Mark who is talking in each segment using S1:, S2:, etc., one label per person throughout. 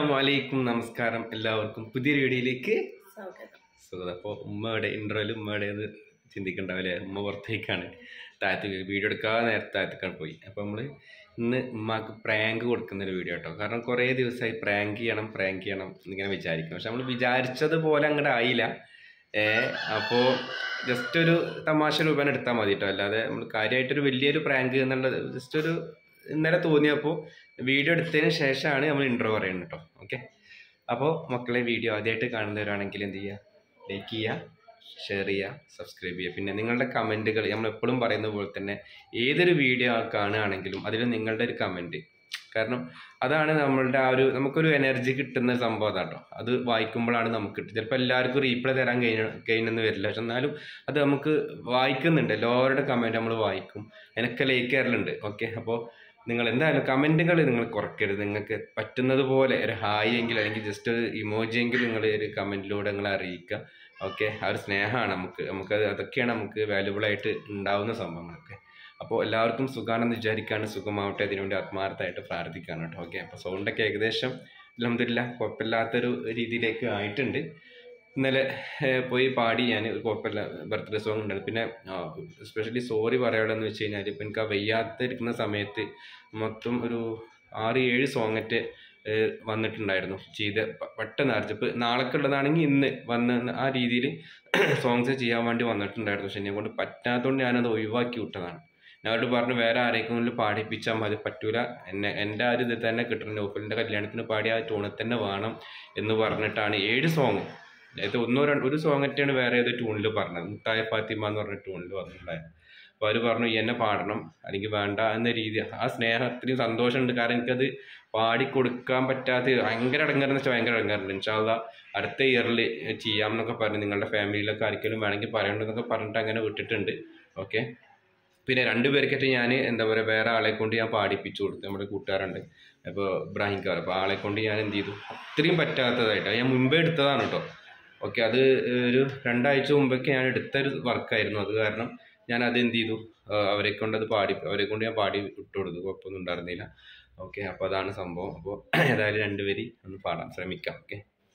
S1: അസ്സലാമു അലൈക്കും നമസ്കാരം എല്ലാവർക്കും പുതിയൊരു വീഡിയോയിലേക്ക്
S2: സ്വാഗതം
S1: സ്വാഗതം അപ്പോൾ ഉമ്മയുടെ ഇൻട്രോയിൽ ഉമ്മയുടെ എന്ന് ചിന്തിക്കണ്ടാവില്ലേ ഉമ്മ പുറത്തേക്കാണ് താഴത്ത് വീഡിയോ എടുക്കാതെ നേരത്തെ താഴത്തേക്കാണ് പോയി അപ്പോൾ നമ്മൾ ഇന്ന് ഉമ്മാക്ക് പ്രാങ്ക് കൊടുക്കുന്ന ഒരു വീഡിയോ കേട്ടോ കാരണം കുറേ ദിവസമായി പ്രാങ്ക് ചെയ്യണം പ്രാങ്ക് ചെയ്യണം എന്നിങ്ങനെ വിചാരിക്കും പക്ഷെ നമ്മൾ വിചാരിച്ചതുപോലെ അങ്ങോട്ട് ആയില്ല ഏ അപ്പോൾ ജസ്റ്റ് ഒരു തമാശ രൂപേണ എടുത്താൽ മതി കേട്ടോ അല്ലാതെ നമ്മൾ കാര്യമായിട്ടൊരു വലിയൊരു പ്രാങ്ക് എന്നുള്ളത് ജസ്റ്റ് ഒരു ഇന്നലെ തോന്നിയപ്പോൾ വീഡിയോ എടുത്തതിന് ശേഷമാണ് നമ്മൾ ഇൻട്രോ പറയുന്നത് കേട്ടോ ഓക്കെ അപ്പോൾ മക്കളെ വീഡിയോ ആദ്യമായിട്ട് കാണുന്നവരാണെങ്കിൽ എന്ത് ചെയ്യുക ലൈക്ക് ചെയ്യുക ഷെയർ ചെയ്യുക സബ്സ്ക്രൈബ് ചെയ്യുക പിന്നെ നിങ്ങളുടെ കമൻറ്റുകൾ നമ്മൾ എപ്പോഴും പറയുന്ന പോലെ തന്നെ ഏതൊരു വീഡിയോ കാണുകയാണെങ്കിലും അതിൽ നിങ്ങളുടെ ഒരു കമൻറ്റ് കാരണം അതാണ് നമ്മളുടെ ആ ഒരു നമുക്കൊരു എനർജി കിട്ടുന്ന സംഭവം അതാട്ടോ അത് വായിക്കുമ്പോഴാണ് നമുക്ക് കിട്ടുക ചിലപ്പോൾ എല്ലാവർക്കും റീപ്ലൈ തരാൻ കഴിഞ്ഞ കഴിഞ്ഞെന്ന് വരില്ല പക്ഷെ എന്നാലും അത് നമുക്ക് വായിക്കുന്നുണ്ട് എല്ലാവരുടെ കമൻറ്റ് നമ്മൾ വായിക്കും എനിക്ക് ലൈക്ക് കയറലുണ്ട് ഓക്കെ അപ്പോൾ നിങ്ങൾ എന്തായാലും കമൻറ്റുകൾ നിങ്ങൾ കുറയ്ക്കരുത് നിങ്ങൾക്ക് പറ്റുന്നത് പോലെ ഒരു ഹായ് എങ്കിലും അല്ലെങ്കിൽ ജസ്റ്റ് ഒരു ഇമോജി എങ്കിലും നിങ്ങൾ ഒരു കമൻറ്റിലൂടെ നിങ്ങൾ അറിയിക്കുക ഓക്കെ ആ ഒരു സ്നേഹമാണ് നമുക്ക് നമുക്കത് അതൊക്കെയാണ് നമുക്ക് വാല്യുബിൾ ആയിട്ട് ഉണ്ടാവുന്ന സംഭവങ്ങളൊക്കെ അപ്പോൾ എല്ലാവർക്കും സുഖമാണെന്ന് വിചാരിക്കാണ് സുഖമാവട്ടെ അതിനുവേണ്ടി ആത്മാർത്ഥമായിട്ട് പ്രാർത്ഥിക്കാണ് കേട്ടോ ഓക്കെ അപ്പോൾ സൗണ്ടൊക്കെ ഏകദേശം അലഹമില്ല കുഴപ്പമില്ലാത്തൊരു രീതിയിലേക്ക് ആയിട്ടുണ്ട് ഇന്നലെ ഏഹ്, പോയി പാടി ഞാൻ ഒരു കുഴപ്പമില്ല ബർത്ത്ഡേ സോങ് ഉണ്ടായിരുന്നു പിന്നെ എസ്പെഷ്യലി സോറി പറയാനുള്ളതെന്ന് വെച്ച് കഴിഞ്ഞാൽ ഇപ്പം എനിക്ക് ആ വയ്യാത്തിരിക്കുന്ന സമയത്ത് മൊത്തം ഒരു ആറ് ഏഴ് സോങ്ങറ്റ് വന്നിട്ടുണ്ടായിരുന്നു ചെയ്ത് പ- പെട്ടെന്ന് അരച്ചപ്പോൾ നാളേക്ക് ഉള്ളതാണെങ്കിൽ ഇന്ന് വന്ന് ആ രീതിയിൽ സോങ്സ് ചെയ്യാൻ വേണ്ടി വന്നിട്ടുണ്ടായിരുന്നു പക്ഷെ എന്നെ കൊണ്ട് പറ്റാത്തതുകൊണ്ട് ഞാനത് ഒഴിവാക്കി വിട്ടതാണ് ഞാൻ അവരോട് പറഞ്ഞു വേറെ ആരെങ്കിലും പാടിപ്പിച്ചാൽ മതി പറ്റൂല എന്നെ എൻ്റെ ആ ഒരു ഇത് തന്നെ കിട്ടണം നോഫലിൻ്റെ കല്യാണത്തിന് പാടിയ ആ ടൂണിൽ തന്നെ വേണം എന്ന് പറഞ്ഞിട്ടാണ് ഏഴ് സോങ് അതായത് ഒന്നോ രണ്ട് ഒരു സോങ് ഒറ്റയാണ് വേറെ ഏതോ ട്യൂണിൽ പറഞ്ഞത് മുത്തായ ഫാത്തിമ എന്ന് പറഞ്ഞ ട്യൂണിൽ വന്നിട്ടുണ്ടായത് അപ്പോൾ അവർ പറഞ്ഞു ഈ എന്നെ പാടണം അല്ലെങ്കിൽ വേണ്ട എന്ന രീതി ആ സ്നേഹത്തിനും സന്തോഷമുണ്ട് കാരണം എനിക്കത് പാടിക്കൊടുക്കാൻ പറ്റാത്ത ഭയങ്കര അടങ്ങാറെന്ന് വെച്ചാൽ ഭയങ്കര അടങ്ങാറുണ്ട് ഇൻഷാല്ല അടുത്ത ഇയറിൽ ചെയ്യാം എന്നൊക്കെ പറഞ്ഞ് നിങ്ങളുടെ ഫാമിലിയിലൊക്കെ ആർക്കെങ്കിലും വേണമെങ്കിൽ പറയണ്ടെന്നൊക്കെ പറഞ്ഞിട്ട് അങ്ങനെ വിട്ടിട്ടുണ്ട് ഓക്കെ പിന്നെ രണ്ട് പേർക്കായിട്ട് ഞാൻ എന്താ പറയുക വേറെ ആളെ കൊണ്ട് ഞാൻ പാടിപ്പിച്ചു കൊടുത്തു നമ്മുടെ കൂട്ടുകാരുണ്ട് അപ്പോൾ ഇബ്രാഹിം കാർ അപ്പോൾ ആളെ കൊണ്ട് ഞാൻ എന്ത് ചെയ്തു അത്രയും പറ്റാത്തതായിട്ട് ഞാൻ മുമ്പേ എടുത്തതാണ് കേട്ടോ ഓക്കെ അത് ഒരു രണ്ടാഴ്ച മുമ്പൊക്കെ ഞാൻ എടുത്തൊരു വർക്കായിരുന്നു അത് കാരണം ഞാൻ അത് എന്ത് ചെയ്തു ആ, അവരെ കൊണ്ട് അത് പാടി അവരെ കൊണ്ട് ഞാൻ പാടി ഇട്ട് കൊടുത്തു കുഴപ്പമൊന്നും ഉണ്ടായിരുന്നില്ല ഓക്കെ അപ്പോൾ അതാണ് സംഭവം അപ്പോൾ ഏതായാലും രണ്ടുപേരി ഒന്ന് പാടാൻ ശ്രമിക്കാം ഓക്കെ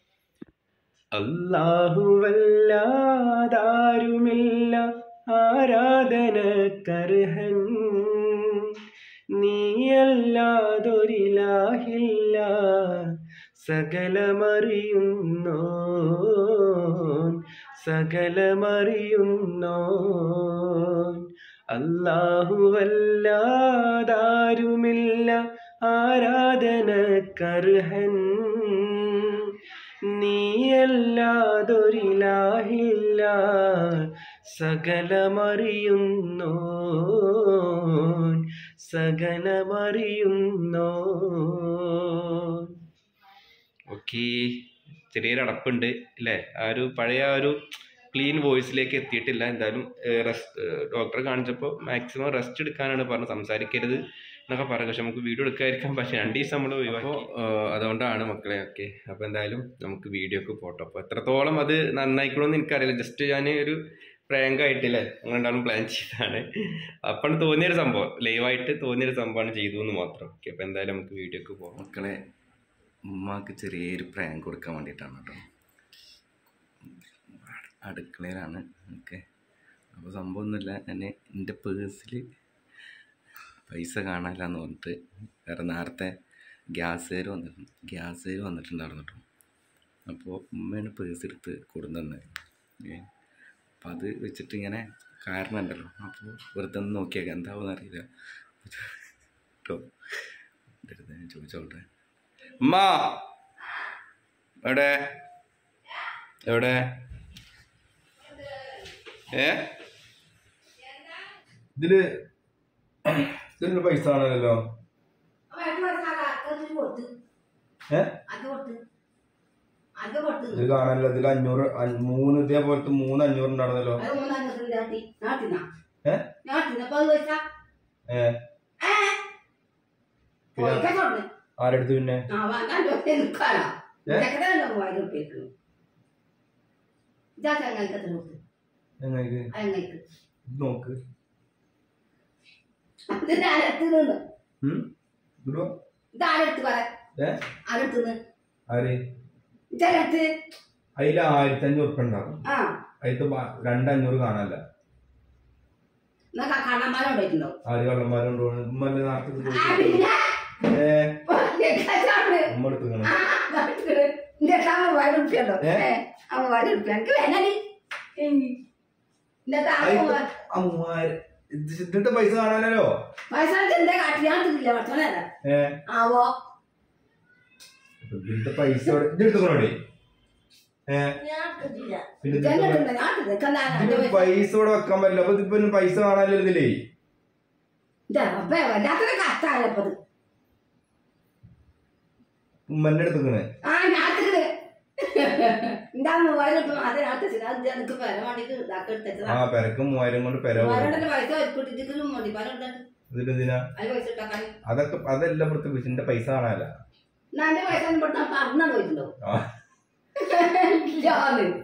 S1: അല്ലാഹുവല്ലാതാരുമില്ല ആരാധനക്കർഹൻ നീയല്ലാതൊരിലാഹില്ല സകലമറിയുന്നോ സകലമറിയുന്നോ അല്ലാഹുവല്ലാതാരുമില്ല ആരാധനക്കർഹൻ നീയല്ലാതൊരിലാഹില്ല സകലമറിയുന്നോ സകലമറിയുന്നോ ഓക്കെ ചെറിയൊരു അടപ്പുണ്ട് അല്ലേ ആ ഒരു പഴയ ആ ഒരു ക്ലീൻ വോയിസിലേക്ക് എത്തിയിട്ടില്ല എന്തായാലും റെസ്റ്റ് ഡോക്ടറെ കാണിച്ചപ്പോൾ മാക്സിമം റെസ്റ്റ് എടുക്കാനാണ് പറഞ്ഞത് സംസാരിക്കരുത് എന്നൊക്കെ പറഞ്ഞു പക്ഷെ നമുക്ക് വീഡിയോ എടുക്കാതിരിക്കാൻ പക്ഷേ രണ്ട് ദിവസം നമ്മൾ ഒഴിവാക്കി അതുകൊണ്ടാണ് മക്കളെ ഓക്കെ അപ്പോൾ എന്തായാലും നമുക്ക് വീഡിയോക്ക് പോട്ടോ അപ്പോൾ എത്രത്തോളം അത് നന്നായിക്കണമെന്ന് എനിക്കറിയില്ല ജസ്റ്റ് ഞാൻ ഒരു പ്രാങ്ക് ആയിട്ടില്ലേ ഞങ്ങളുണ്ടാവും പ്ലാൻ ചെയ്തതാണ് അപ്പം തോന്നിയൊരു സംഭവം ലൈവായിട്ട് തോന്നിയൊരു സംഭവമാണ് ചെയ്തു എന്ന് മാത്രം ഓക്കെ അപ്പോൾ എന്തായാലും നമുക്ക് വീഡിയോക്ക് പോകാം
S3: മക്കളെ ഉമ്മാക്ക് ചെറിയൊരു പ്രാങ്ക് കൊടുക്കാൻ വേണ്ടിയിട്ടാണ് കേട്ടോ അടുക്കളയിലാണ് ഓക്കെ അപ്പോൾ സംഭവമൊന്നുമില്ല ഞാൻ എൻ്റെ പേഴ്സിൽ പൈസ കാണാനില്ല എന്ന് പറഞ്ഞിട്ട് വേറെ നേരത്തെ ഗ്യാസുകാർ വന്നിട്ടുണ്ട് ഗ്യാസുകാർ വന്നിട്ടുണ്ടായിരുന്നു കേട്ടോ അപ്പോൾ ഉമ്മയാണ് പേഴ്സ് എടുത്ത് കൊടുത്തത് ഏ അപ്പോൾ അത് വെച്ചിട്ട് ഇങ്ങനെ കാരണം ഉണ്ടല്ലോ അപ്പോൾ വെറുതെ ഒന്ന് നോക്കിയേക്കാം എന്താവുമെന്ന് അറിയില്ല കേട്ടോ എൻ്റെ അടുത്ത് ഞാൻ ചോദിച്ചോട്ടെ
S1: അമ്മ എവിടെ എവിടെ ഏ ഇതില് ഇതിലുള്ള പൈസ ആണല്ലോ ഏ ഇത് കാണാനല്ലോ ഇതിൽ അഞ്ഞൂറ് അഞ്ഞ- മൂന്ന് ഇതേപോലത്തെ മൂന്ന് അഞ്ഞൂറ് ഉണ്ടായിരുന്നല്ലോ ഏ ഏ ആരെടുത്ത് പിന്നെ ഞങ്ങൾക്ക് ഇത് നോക്ക് ഉം? ഇങ്ങോട്ട് വാ.
S2: ഇതാരെടുത്ത് പറ
S1: ഏ
S2: ആരെടുത്തുന്ന്
S3: ആര്
S2: ചിലത്ത്
S3: അതിൽ ആയിരത്തി അഞ്ഞൂറ് ഉറുപ്പ ഉണ്ടാവും
S2: ആ
S3: അതിൽ രണ്ടഞ്ഞൂറ് കാണാനല്ല
S2: എന്നാ കണ്ണന്മാരെ ഉണ്ടായിട്ടുണ്ടോ
S3: ആര് കള്ളന്മാരുണ്ട് ഉമ്മല്ലേ നാട്ടിൽ
S2: ആ പിന്നെ
S3: ഏ
S2: കച്ചാണ്
S3: ഉമ്മ എടുത്തുക്കണം
S2: ആ കാട്ടിക്കണ്. ഇന്റെ അടുത്ത് ആ മൂവായിരം ഉറുപ്പിക ഉണ്ടോ
S3: ഏ?
S2: ഏ ആ മൂവായിരം ഉറുപ്പിക എനിക്ക് വേണനി ഇന്നത്തെ ആ മൂവായിരം
S3: ആ മൂവായിരം ഇത് ഇതിന്റെ പൈസ കാണാനല്ലോ
S2: പൈസ എന്താ കാട്ടി ഞാൻ തിന്നില്ല ഭക്ഷണം
S3: ഏ
S2: ആവോ
S3: ഇതിന്റെ പൈസ ഇവിടെ- ഇത് എടുത്തുക്കണോടെ ഏ
S2: ഞാൻ തിന്നില്ല
S3: പിന്നെ
S2: ഇതെന്നെ
S3: ഇതിന്റെ
S2: തിന്നില്ല. ഞാൻ തിന്നിക്കണ്ടാണ്
S3: ഇതിന്റെ പൈസ ഇവിടെ വെക്കാൻ പറ്റില്ല അപ്പൊ ഇതിപ്പോ ഇനി പൈസ കാണാനല്ലോ ഇതിലേ
S2: ഇതാ അപ്പൊ വല്ലാത്തൊരു കഷ്ടായപ്പത്
S3: ഉമ്മന്റെ അടുത്തുക്കണേ
S2: ആ ഞാത്തില് എന്താ മൂവായിരം ഉറുപ്പിക അത് ഞാൻ തെച്ചില്ല അത് എനിക്ക് പെര വേണ്ടിട്ട് ഇതാക്കി എടുത്തതാ
S3: ആ പെരക്ക് മൂവായിരം കൊണ്ട് പെര പോകും
S2: മൂവായിരം പൈസ വെച്ചിട്ട് മോടിപ്പാലം ഉണ്ടാക്കി
S3: ഇതിന്റെ എന്തിനാ
S2: അതിന് പൈസ ഇട്ടാക്കാൻ
S3: അതൊക്കെ അതെല്ലാം ഇവിടുത്തെ ഇതിന്റെ പൈസ കാണാനല്ല
S2: എന്റെ പൈസ ഇവിടെ പറഞ്ഞു പോയിട്ടുണ്ടോ
S3: ആ
S2: ഇല്ലാന്ന്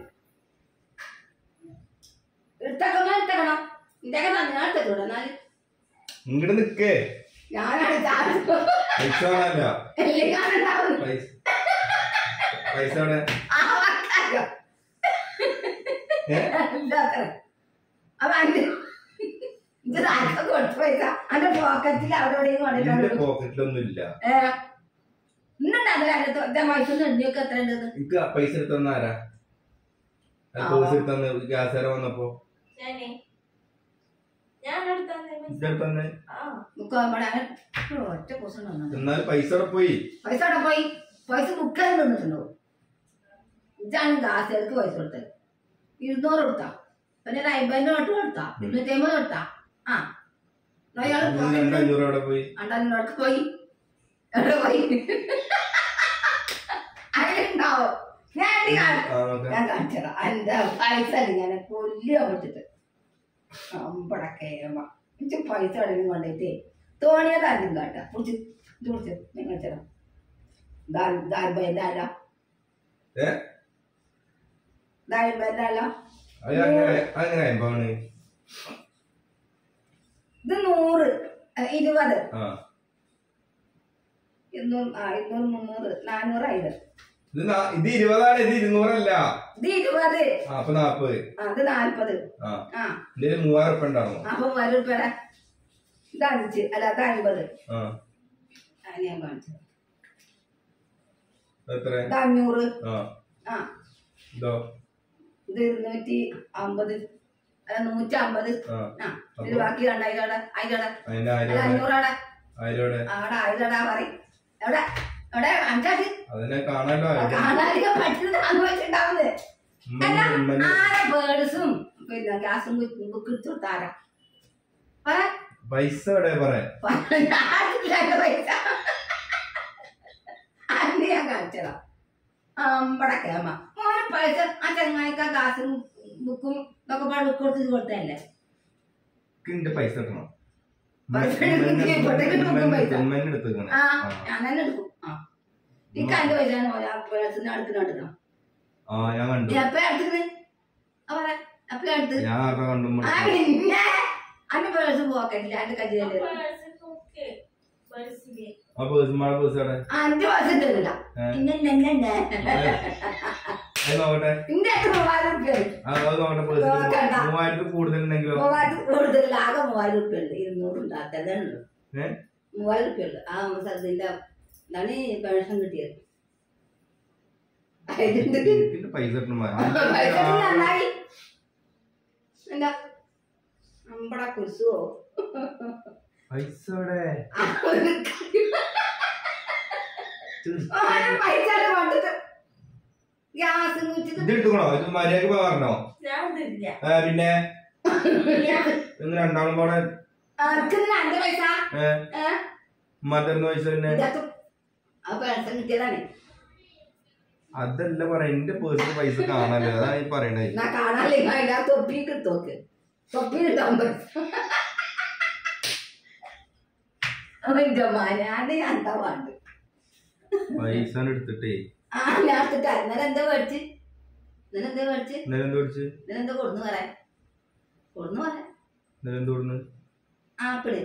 S2: എടുത്തക്കണം എടുത്തക്കണം ഇന്റെയൊക്കെ തന്നെ ഞാൻ എടുത്തോട്ടെ എന്നാല്
S3: ഇങ്ങോട്ട് നിക്കേ
S2: ഞാനാണ് ചാർജ്
S3: പൈസ കാണാനല്ല
S2: എല്ലാം കാണുണ്ടാവും
S3: പൈസ പൈസ അവിടെ
S2: ആ വാക്കാലോ
S3: ഏ?
S2: ഇല്ലാത്തത്. അപ്പൊ അന്റെ ഇത് ആർക്കും കൊടുത്തു പൈസ അന്റെ പോക്കറ്റിൽ അവിടെ എവിടെയും
S3: എന്റെ
S2: കൊണ്ടിട്ടുണ്ട്
S3: പോക്കറ്റിലൊന്നും ഇല്ല
S2: ഏ ഇന്നുണ്ട് അതിൽ പൈസ എണ്ണിയൊക്കെ എത്ര ഉണ്ടെന്ന്
S3: എനിക്ക് ആ പൈസ എടുത്തന്ന ആരാ
S2: ആ.
S3: പൈസ എടുത്തന്ന് ഗ്യാസ് വരെ വന്നപ്പോ
S4: ഞാനേ ഞാൻ അടുത്തന്നെ
S3: ഇന്റെ അടുത്തന്നെ
S4: ആ
S2: മുക്കോമ്പടെ അങ്ങനെ ഒറ്റ ദിവസം തന്നു
S3: എന്നാലും പൈസ അവിടെ പോയി
S2: പൈസ അവിടെ പോയി പൈസ ബുക്കായി തന്നിട്ടുണ്ടോ ഇതാണ് ദാസർക്ക് പൈസ കൊടുത്തത് ഇരുന്നൂറ് കൊടുത്താ പിന്നെ ഒരു അമ്പതിന്റെ നോട്ട് കൊടുത്താ ഇരുന്നൂറ്റി അമ്പത് കൊടുത്താ ആ എന്നാ ഇയാള്
S3: ഇന്ന് രണ്ടഞ്ഞൂറ് അവിടെ പോയി
S2: അണ്ടോട്ട് പോയി എവിടെ പോയി അതിലുണ്ടാവോ ഞാൻ ഇത് കാണ-
S3: ആ നോക്കാം
S2: ഞാൻ കാണിച്ചതാ എന്റെ പൈസ ഞാൻ കൊല്ലിയാ വിട്ടിട്ട് അമ്പടക്കെ എനിക്ക് പൈസ എവിടെയും കൊണ്ടേറ്റേ തോണിയ കാര്യം കാട്ടാ പിടിച്ച് ഇത് പിടിച്ച് നിങ്ങൾ ചേരാ ദാരിബല്ല
S3: ഏ
S2: ദാരിബല്ല
S3: അത് അങ്ങനെ അങ്ങനെ അയമ്പാണ്
S2: ഇത് നൂറ് അഹ് ഇരുപത്
S3: ആ
S2: ഇരുന്നൂറ് ആ ഇരുന്നൂറ് മുന്നൂറ് നാനൂറായത്
S3: ഇത് നാ- ഇത് ഇരുപതാണ് ഇത് ഇരുന്നൂറല്ല
S2: ഇത് ഇരുപത്
S3: ആ അപ്പൊ നാപ്പത്
S2: ആ, അത് നാൽപ്പത്
S3: ആ
S2: ആ
S3: എന്റെ മൂവായിരം ഉറുപ്പ ഉണ്ടാണോ
S2: അപ്പൊ വരും ഉൾപ്പെടെ ഇത് അഞ്ച് അല്ല അത് അൻപത്
S3: ആ
S2: അത് ഞാൻ കാണിച്ചത്
S3: എത്ര
S2: ഇത് അഞ്ഞൂറ്
S3: ആ
S2: ആ
S3: ഇതോ
S2: ഇത് ഇരുന്നൂറ്റി അമ്പത് അല്ല നൂറ്റി അമ്പത്
S3: ആ
S2: ആ ഇത് ബാക്കി രണ്ടായിരം അവിടെ ആയിരം അവിടെ
S3: അതിന്റെ
S2: അല്ല
S3: ആയിരം
S2: അഞ്ഞൂറ് അവിടെ
S3: ആയിരം അവിടെ
S2: അവിടെ ആയിരം അവിടെ പറയും എവിടെ എവിടെ അഞ്ചാക്ക്
S3: അതിനെ കാണാലോ ആയിരം
S2: കാണാതിരിക്കാൻ പറ്റുന്നത് അനുഭവിച്ചിട്ടുണ്ടാവുന്നത് അല്ല
S3: ഉമ്മന്റെ- ഉമ്മന്റെ
S2: ആരെ ബേഡ്സും പിന്നെ ഗ്യാസും ബുക്ക് എടുത്തു കൊടുത്താരാ പറ
S3: പൈസ എവിടെ പറയാ
S2: ആർക്കില്ല പൈസ അന്ന് ഞാൻ കാണിച്ചതാ അമ്പടക്കെ അമ്മ മോനെ പൈസ ആ ചങ്ങായിക്ക കാസും ബുക്കും ഇതൊക്കെ പാട് ബുക്ക് കൊടുത്ത് കൊടുത്തല്ലേ
S3: എന്റെ പൈസ കിട്ടണം
S2: പൈസ എടുക്ക്, ഇങ്ങോട്ടേക്ക് നോക്കും പൈസ.
S3: ഉമ്മന്റെ എടുത്തേക്കണേ
S2: ആ ഞാൻ തന്നെ എടുക്കും ആ ഈ കണ്ട് പൈസ പേഴ്സിന് അടുക്കുന്ന എടുക്കണം
S3: ആ ഞാൻ കണ്ടു
S2: എപ്പ എടുക്കുന്നത് അവരെ എപ്പ എടുത്ത്
S3: ഞാൻ ആരുടെ കണ്ടു
S2: ആ പിന്നെ അന്റെ പേഴ്സ് പോക്കറ്റില്ല അന്റെ കയ്യിലല്ലേ
S4: പേഴ്സ് നോക്ക് പേഴ്സില്
S3: ആ പേഴ്സ് മഴ പേഴ്സ് അവിടെ
S2: അഞ്ച് പേഴ്സ് ഇട്ടില്ല
S3: ഏ.
S2: ഇന്നെ ഇന്നെ
S3: അത് നോക്കട്ടെ
S2: ഇന്റെ അടുത്ത് മൂവായിരം റുപ്യ
S3: ആ അത് നോക്കട്ടെ പേഴ്സ്
S2: നോക്കണ്ട.
S3: മൂവായിരത്തിൽ കൂടുതലുണ്ടെങ്കിലോ
S2: മൂവായിരം കൂടുതൽ ആകെ മൂവായിരം റുപ്യ ഉണ്ട് ഇരുന്നൂറ് ഉണ്ട് അതേ ഉള്ളൂ
S3: ഏ
S2: മൂവായിരം റുപ്യ ഉണ്ട് ആ സ്ഥലത്തിന്റെ എന്താണ് ഈ പെൻഷൻ കിട്ടിയത് അതിന്റെ
S3: എനിക്കിന്റെ പൈസ കിട്ടണം
S2: പൈസ നന്നായി എന്താ നമ്മടെ കുരിശുവോ
S3: പൈസ എവിടെ
S2: ഓരോ പൈസ കൊണ്ടിട്ട് ഗ്യാസ് കുറ്റിട്ട്
S3: ഇത് ഇട്ടുക്കണോ ഇത് മര്യാദക്ക് പറഞ്ഞോ
S4: ഞാൻ തിരില്ല
S3: ആ പിന്നെ ഇന്ന് രണ്ടാളും കൂടെ
S2: ആർക്കില്ല അന്റെ പൈസ
S3: ഏ
S2: ഏഹ്
S3: മറ്റൊന്ന് പൈസ തന്നെ
S2: ഇതിനകത്ത് ആ പെൻഷൻ കിട്ടിയതാണ്
S3: അതല്ല പറയാ എന്റെ പേഴ്സിൽ പൈസ കാണാല്ലോ അതാ ഈ പറയണേ
S2: എന്നാ കാണാല്ലേ അതിന്റെ ആ തൊപ്പി കിട്ടോക്ക് തൊപ്പി കിട്ടാൻ പറ്റും എന്റെ മാനാണ് ഞാൻ എന്താ വേണ്ട
S3: പൈസ എടുത്തിട്ടേ
S2: ആ ഞാൻ എടുത്തിട്ട് ഇന്നലെ എന്താ മേടിച്ച് ഇന്നലെ എന്താ മേടിച്ച്
S3: ഇന്നലെ എന്ത് പിടിച്ച്
S2: ഇന്നലെ എന്താ കൊടുന്നു പറയാൻ കൊടുന്നു പറയാൻ
S3: ഇന്നലെ എന്ത് കൊടുന്ന്
S2: ആപ്പിള്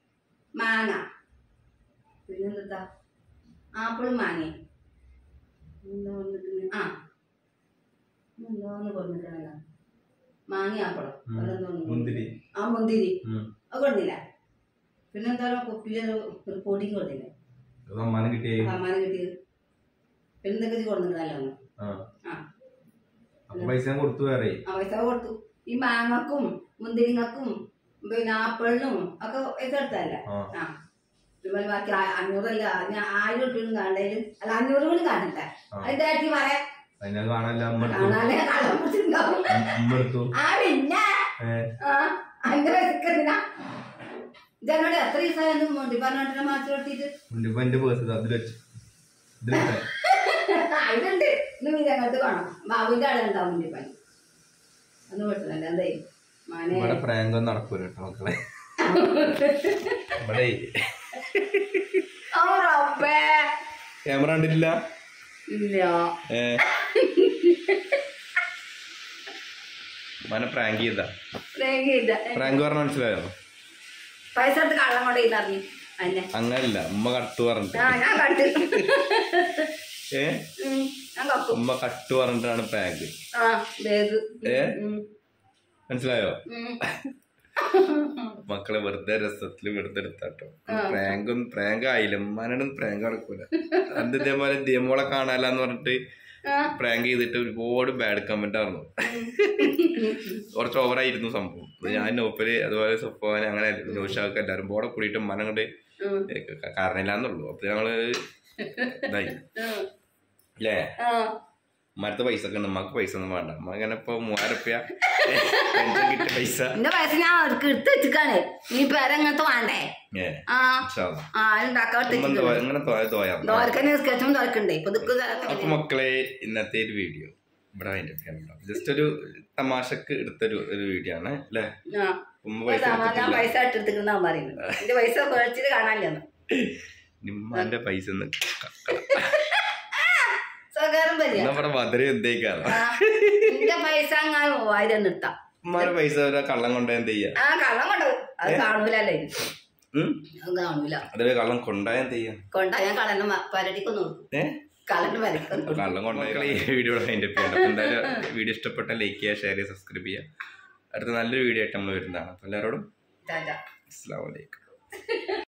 S2: മാങ്ങ പിന്നെന്താ ആപ്പിളും മാങ്ങയും എന്താ വന്നിരിക്കുന്നെ? ആ എന്തോന്ന് കൊണ്ടിരിക്കണല്ലോ മാങ്ങിയാപ്പഴം വേറെന്തോ ഒന്ന്.
S1: മുന്തിരി
S2: ആ മുന്തിരി
S1: ഉം.
S2: അത് കൊണ്ടില്ല പിന്നെന്താ കുപ്പിയിലൊരു ഒരു പൊടിയും കൊണ്ടില്ലേ
S1: അത് സമ്മാനം കിട്ടിയേ
S2: സമ്മാനം കിട്ടിയത് പിന്നെന്തൊക്കെ കൊണ്ടിരിക്കണല്ലോ
S1: ആ
S2: ആ
S1: അപ്പൊ പൈസ ഞാൻ കൊടുത്തു വേറെ
S2: ആ പൈസ കൊടുത്തു ഈ മാങ്ങക്കും മുന്തിരിങ്ങക്കും പിന്നെ ആപ്പിളിനും ഒക്കെ പൈസ എടുത്തല്ലേ
S1: ആ
S2: ആ ഇതുപോലെ ബാക്കി ആ- അഞ്ഞൂറല്ല ഞാൻ ആയിരം റുപ്യൊന്നും കാണേലും അല്ല അഞ്ഞൂറ് കൂടി കാണട്ടെ
S1: ആ.
S2: അതിന്റെ പറയാ
S1: അതിനത് കാണാനല്ല അമ്മ എടുത്തു
S2: കാണാനേ കള്ളം പിടിച്ചിട്ടുണ്ടാവും
S1: അമ്മ എടുത്തു
S2: ആ പിന്നെ
S1: ഏ
S2: ആ അതിന്റെ പൈസക്കെന്തിനാ ഇതെന്നോട് എത്ര ദിവസമായിരുന്നു മോണ്ടി പറഞ്ഞോട്ടിനെ മാറ്റി കൊടുത്തിട്ട്
S1: മുണ്ടിപ്പോ എന്റെ പേഴ്സ് അതിൽ വെച്ചു ഇതിൽ വെച്ചേ.
S2: അതിലുണ്ട് ഇന്ന് മീൻ അങ്ങോട്ട് കാണാം ബാബുവിന്റെ ആളെ ഉണ്ടാവും മുണ്ടി പണി അന്ന് വിളിച്ചതല്ല എന്തായി മാനെ
S1: ഇവിടെ പ്രാങ്ക് ഒന്നും നടക്കൂല കേട്ടോ മക്കളെ ഇവിടെ
S2: ഓ റബ്ബേ
S1: ക്യാമറ കണ്ടിട്ടില്ല
S2: ഇല്ല
S1: ഏ മന പ്രാങ്ക് ചെയ്താ
S2: രേഖയില്ല
S1: പ്രാങ്ക് പറഞ്ഞ മനസ്സിലായോ
S2: പൈസ എടുത്ത് കള്ളം കൊണ്ട് ഇതറിഞ്ഞു അന്നെ
S1: അങ്ങനല്ല ഉമ്മ കട്ടു പറഞ്ഞിട്ട്
S2: ആ ഞാൻ കണ്ടു
S1: ഏ
S2: ഉം, ഞാൻ കക്കും
S1: ഉമ്മ കട്ടു പറഞ്ഞിട്ടാണ് പ്രാങ്ക്
S2: ആ ബാഗ്
S1: ഏ?
S2: ഉം,
S1: മനസ്സിലായോ
S2: ഉം.
S1: മക്കളെ വെറുതെ രസത്തില് വെറുതെ എടുത്താട്ടോ
S2: ആ.
S1: പ്രാങ്കും പ്രാങ്ക് ആയില്ല ഉമ്മാനോടും പ്രാങ്ക് നടക്കൂല അത് ഇതേപോലെ ദിയമോളെ കാണാലെന്ന് പറഞ്ഞിട്ട്
S2: ആ,
S1: പ്രാങ്ക് ചെയ്തിട്ട് ഒരുപാട് ബാഡ് കമന്റ് ആയിരുന്നു കുറച്ച് ഓവറായിരുന്നു സംഭവം അത് ഞാൻ നോപ്പല് അതുപോലെ സുപ്പോൻ അങ്ങനെ ജോഷാക്ക് എല്ലാവരും കൂടെ കൂടിയിട്ട് ഉമ്മാനെ അങ്ങോട്ട്
S2: ഉം,
S1: കാരണില്ലാന്നുള്ളൂ അപ്പൊ ഞങ്ങള് ഇതായി
S2: ഉം.
S1: അല്ലേ
S2: ആ,
S1: ഉമ്മാരത്തെ പൈസ ഒക്കെ ഉണ്ട് ഉമ്മക്ക് പൈസ ഒന്നും വേണ്ട ഉമ്മ ഇങ്ങനെ ഇപ്പൊ മൂവായിരം റുപ്യ പെൻഷൻ കിട്ടിയ പൈസ
S2: എന്റെ പൈസ ഞാൻ അവർക്ക് എടുത്ത് വെച്ചിക്കാണ് ഈ പേരെങ്ങനത്തെ വേണ്ടേ
S1: ഏ
S2: ആ
S1: ഇൻഷാ അള്ളാ.
S2: ആ ഉണ്ടാക്കാൻ
S1: ഉമ്മ ദോ- ഇങ്ങനെ തോയ തോയാറുണ്ട്
S2: ദോരക്കന്നെ സ്കെച്ചും ദോരക്കണ്ടേ ഇപ്പൊ
S1: അപ്പൊ
S2: ദിക്ക്
S1: മക്കളെ ഇന്നത്തെ ഒരു വീഡിയോ ഇവിടെ അതിന്റെ ജസ്റ്റ് ഒരു തമാശക്ക് എടുത്തൊരു ഒരു വീഡിയോ ആണ് അല്ലേ
S2: ആ
S1: ഉമ്മ
S2: ഇപ്പൊ
S1: പൈസ
S2: സാമാ- ഞാൻ
S1: എടുത്തിട്ടില്ല
S2: പൈസ ഇട്ടെടുത്തിട്ടുണ്ടാ പറയുന്നത് എന്റെ പൈസ കുഴച്ചിട്ട് കാണാനില്ലെന്ന്
S1: നിമ്മാന്റെ പൈസ ഒന്ന്
S2: സ്വകാര്യം വരിക
S1: നമ്മുടെ മധുര എന്തേക്കാണ്
S2: ആ, എന്റെ പൈസ അങ്ങനെ മൂവായിരം നിർത്താം
S1: ഉമ്മാന്റെ പൈസ ഒരു കള്ളം കൊണ്ട എന്ത് ചെയ്യാ
S2: ആ കള്ളം കൊണ്ടുപോകും അത് കാണൂലല്ലേ
S1: ഉം?
S2: അത് കാണൂല
S1: അതേ കള്ളം കൊണ്ടായ എന്ത് ചെയ്യാ
S2: കൊണ്ടാ ഞാൻ കളന്ന പരടിക്കൊന്നു കൊടുക്കും
S1: ഏ
S2: കളന്ന് പരടിക്കൊന്നു
S1: കള്ളം കൊണ്ടായ ഈ വീഡിയോ അതിന്റെ പേര് എന്തായാലും വീഡിയോ ഇഷ്ടപ്പെട്ട ലൈക്ക് ചെയ്യുക ഷെയർ ചെയ്യുക സബ്സ്ക്രൈബ് ചെയ്യുക അടുത്ത നല്ലൊരു വീഡിയോ ആയിട്ട് നമ്മൾ വരുന്നതാണ് അപ്പോൾ എല്ലാവരോടും
S2: ചാച്ചാ
S1: അസ്സാം വലൈക്കും